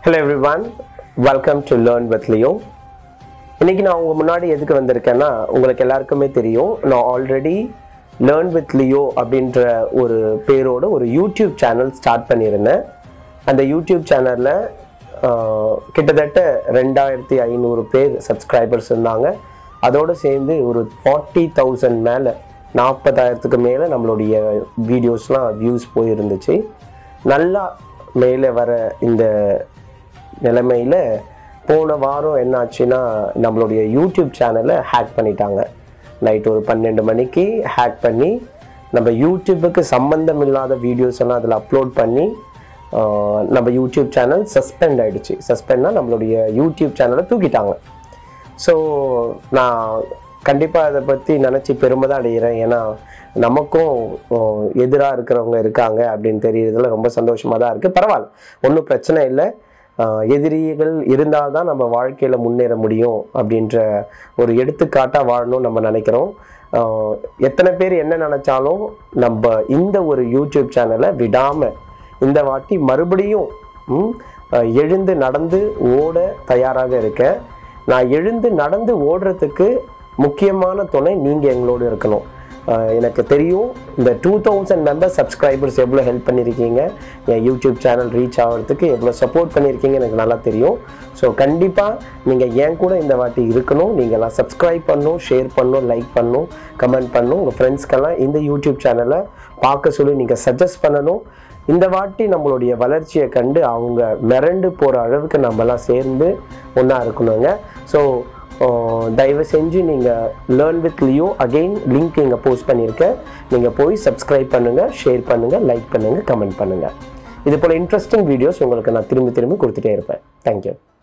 hello everyone welcome to learn with Leo இன்னைக்கு நான் உங்க முன்னாடி எதுக்கு வந்திருக்கேன்னா உங்களுக்கு எல்லாருக்குமே தெரியும் நான் ஆல்ரெடி லேர்ன் வித் லியோ அப்படின்ற ஒரு பேரோட ஒரு யூடியூப் சேனல் ஸ்டார்ட் பண்ணியிருந்தேன் அந்த யூடியூப் சேனலில் கிட்டத்தட்ட ரெண்டாயிரத்தி ஐநூறு பேர் சப்ஸ்கிரைபர்ஸ் இருந்தாங்க அதோடு சேர்ந்து ஒரு ஃபார்ட்டி தௌசண்ட் மேலே நாற்பதாயிரத்துக்கு மேலே நம்மளுடைய வீடியோஸ்லாம் வியூஸ் போயிருந்துச்சு நல்லா மேலே வர இந்த நிலைமையில் போன வாரம் என்னாச்சுன்னா நம்மளுடைய யூடியூப் சேனலை ஹேக் பண்ணிட்டாங்க நைட் ஒரு பன்னெண்டு மணிக்கு ஹேக் பண்ணி நம்ம யூடியூபுக்கு சம்பந்தம் இல்லாத வீடியோஸ் எல்லாம் அதில் அப்லோட் பண்ணி ஆஹ், நம்ம யூடியூப் சேனல் சஸ்பெண்ட் ஆயிடுச்சு சஸ்பெண்ட்னா நம்மளுடைய யூடியூப் சேனலை தூக்கிட்டாங்க ஸோ நான் கண்டிப்பாக அதை பற்றி நினச்சி பெருமை தான் அடைகிறேன் ஏன்னா நமக்கும் எதிராக இருக்கிறவங்க இருக்காங்க அப்படின்னு தெரியறதுல ரொம்ப சந்தோஷமாக தான் இருக்குது பரவாயில்ல ஒன்றும் பிரச்சனை இல்லை ஆஹ் எதிரிகள் இருந்தால் தான் நம்ம வாழ்க்கையில் முன்னேற முடியும் அப்படின்ற ஒரு எடுத்துக்காட்டாக வாழணும்னு நம்ம நினைக்கிறோம் ஆஹ் எத்தனை பேர் என்ன நினச்சாலும் நம்ம இந்த ஒரு யூடியூப் சேனலை விடாமல் இந்த வாட்டி மறுபடியும் ம், ஆஹ் எழுந்து நடந்து ஓட தயாராக இருக்கேன் நான் எழுந்து நடந்து ஓடுறதுக்கு முக்கியமான துணை நீங்கள் எங்களோட இருக்கணும் ஆஹ் எனக்கு தெரியும் இந்த டூ தௌசண்ட் மெம்பர் சப்ஸ்கிரைபர்ஸ் எவ்வளோ ஹெல்ப் பண்ணியிருக்கீங்க என் யூடியூப் சேனல் ரீச் ஆகிறதுக்கு எவ்வளோ சப்போர்ட் பண்ணியிருக்கீங்க எனக்கு நல்லா தெரியும் ஸோ கண்டிப்பாக நீங்கள் ஏன் கூட இந்த வாட்டி இருக்கணும் நீங்கள்லாம் சப்ஸ்கிரைப் பண்ணணும் ஷேர் பண்ணணும் லைக் பண்ணணும் கமெண்ட் பண்ணணும் உங்கள் ஃப்ரெண்ட்ஸ்க்கெல்லாம் இந்த யூடியூப் சேனலை பார்க்க சொல்லி நீங்கள் சஜஸ்ட் பண்ணணும் இந்த வாட்டி நம்மளுடைய வளர்ச்சியை கண்டு அவங்க மிரண்டு போகிற அளவுக்கு நம்மலாம் சேர்ந்து ஒன்றா இருக்கணுங்க ஸோ தயவு செஞ்சு நீங்கள் learn with Leo again link இங்கே போஸ்ட் பண்ணியிருக்கேன் நீங்கள் போய் சப்ஸ்கிரைப் பண்ணுங்கள் ஷேர் பண்ணுங்கள் லைக் பண்ணுங்கள் கமெண்ட் பண்ணுங்கள் இது போல் இன்ட்ரெஸ்டிங் வீடியோஸ் உங்களுக்கு நான் திரும்பி திரும்பி கொடுத்துட்டே இருப்பேன் தேங்க்யூ